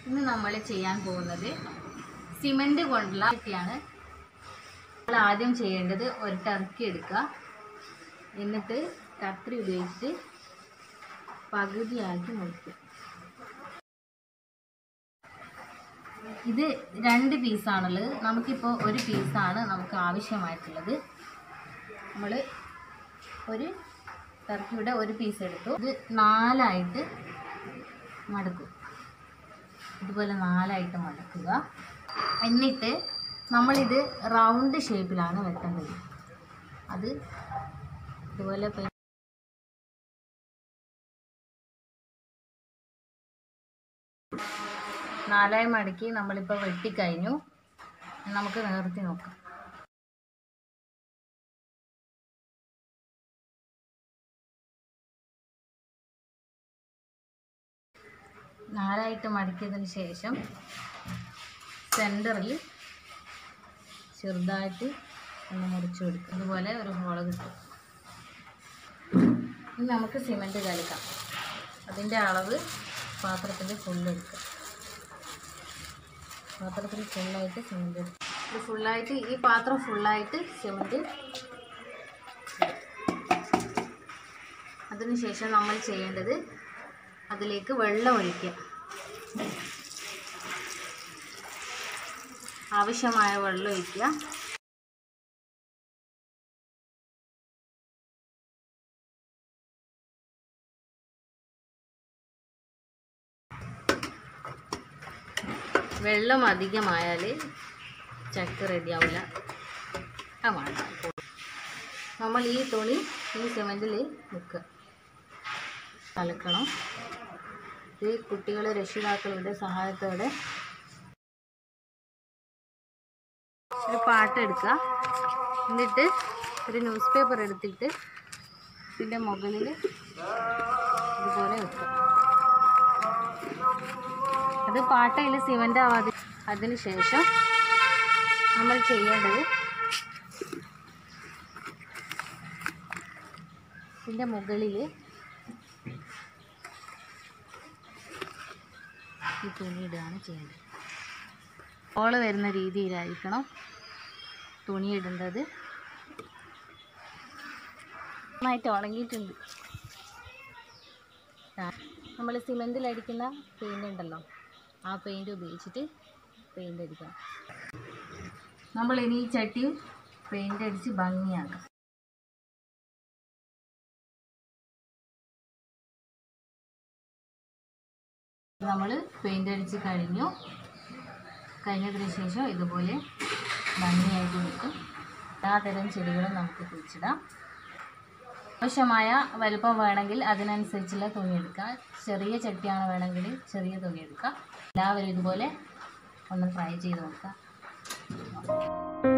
ഇന്ന് നമ്മൾ ചെയ്യാൻ പോകുന്നത് സിമൻറ്റ് കൊണ്ടുള്ള ാണ് നമ്മൾ ആദ്യം ചെയ്യേണ്ടത് ഒരു ടർക്കി എടുക്കുക എന്നിട്ട് കത്രി ഉപയോഗിച്ച് പകുതിയാക്കി മുറിക്കുക ഇത് രണ്ട് പീസാണുള്ളത് നമുക്കിപ്പോൾ ഒരു പീസാണ് നമുക്ക് ആവശ്യമായിട്ടുള്ളത് നമ്മൾ ഒരു ടർക്കിയുടെ ഒരു പീസ് എടുത്തു ഇത് നാലായിട്ട് മടക്കും ഇതുപോലെ നാലായിട്ട് മടക്കുക എന്നിട്ട് നമ്മളിത് റൗണ്ട് ഷേപ്പിലാണ് വെക്കേണ്ടത് അത് ഇതുപോലെ പെ- നാലായി മടക്കി നമ്മളിപ്പോൾ വെട്ടിക്കഴിഞ്ഞു നമുക്ക് നിവർത്തി നോക്കാം നാലായിട്ട് മടക്കിയതിന് ശേഷം സെൻറ്ററിൽ ചെറുതായിട്ട് ഒന്ന് മുറിച്ച് കൊടുക്കും ഇതുപോലെ ഒരു ഹോള് കിട്ടും ഇനി നമുക്ക് സിമൻറ്റ് കലക്കാം അതിൻ്റെ അളവ് പാത്രത്തിൽ ഫുള്ള് എടുക്കുക പാത്രത്തിൽ ഫുള്ളായിട്ട് സിമൻറ്റ് എടുക്കുക ഇത് ഫുള്ളായിട്ട് ഈ പാത്രം ഫുള്ളായിട്ട് സിമൻറ്റ് അതിനുശേഷം നമ്മൾ ചെയ്യേണ്ടത് അതിലേക്ക് വെള്ളം ഒഴിക്കുക ആവശ്യമായ വെള്ളം ഒഴിക്കുക വെള്ളം അധികമായാൽ ചക്ക റെഡിയാവില്ല ആ വേണ്ട നമ്മൾ ഈ തുണി ഈ സിമെൻറ്റിൽ മുക്കുക കലക്കണം ഇത് കുട്ടികളെ രക്ഷിതാക്കളുടെ സഹായത്തോടെ ഒരു പാട്ട് എടുക്കുക എന്നിട്ട് ഒരു ന്യൂസ് പേപ്പർ എടുത്തിട്ട് ഇതിൻ്റെ മുകളിൽ ഇതുപോലെ വെക്കുക അത് പാട്ടയിൽ സിമൻ്റ് ആവാതെ അതിന് ശേഷം നമ്മൾ ചെയ്യേണ്ടത് ഇതിൻ്റെ മുകളിൽ ഈ തുണി ഇടുകയാണ് ചെയ്യേണ്ടത് ഓള് വരുന്ന രീതിയിലായിരിക്കണം തുണി ഇടേണ്ടത് നന്നായിട്ട് ഉണങ്ങിയിട്ടുണ്ട് നമ്മൾ സിമെൻറ്റിൽ അടിക്കുന്ന പെയിൻ്റ് ഉണ്ടല്ലോ ആ പെയിൻ്റ് ഉപയോഗിച്ചിട്ട് പെയിൻ്റ് അടിക്കണം നമ്മൾ ഇനി ഈ ചട്ടിയും പെയിൻ്റ് അടിച്ച് ഭംഗിയാക്കാം നമ്മൾ പെയിൻ്റ് അടിച്ച് കഴിഞ്ഞു കഴിഞ്ഞതിന് ശേഷം ഇതുപോലെ ഭംഗിയായിട്ട് നിൽക്കും എല്ലാതരം ചെടികളും നമുക്ക് കുഴിച്ചിടാം ആവശ്യമായ വലുപ്പം വേണമെങ്കിൽ അതിനനുസരിച്ചുള്ള തുണി എടുക്കുക ചെറിയ ചട്ടിയാണ് വേണമെങ്കിൽ ചെറിയ തുണി എടുക്കുക എല്ലാവരും ഇതുപോലെ ഒന്ന് ട്രൈ ചെയ്ത് നോക്കുക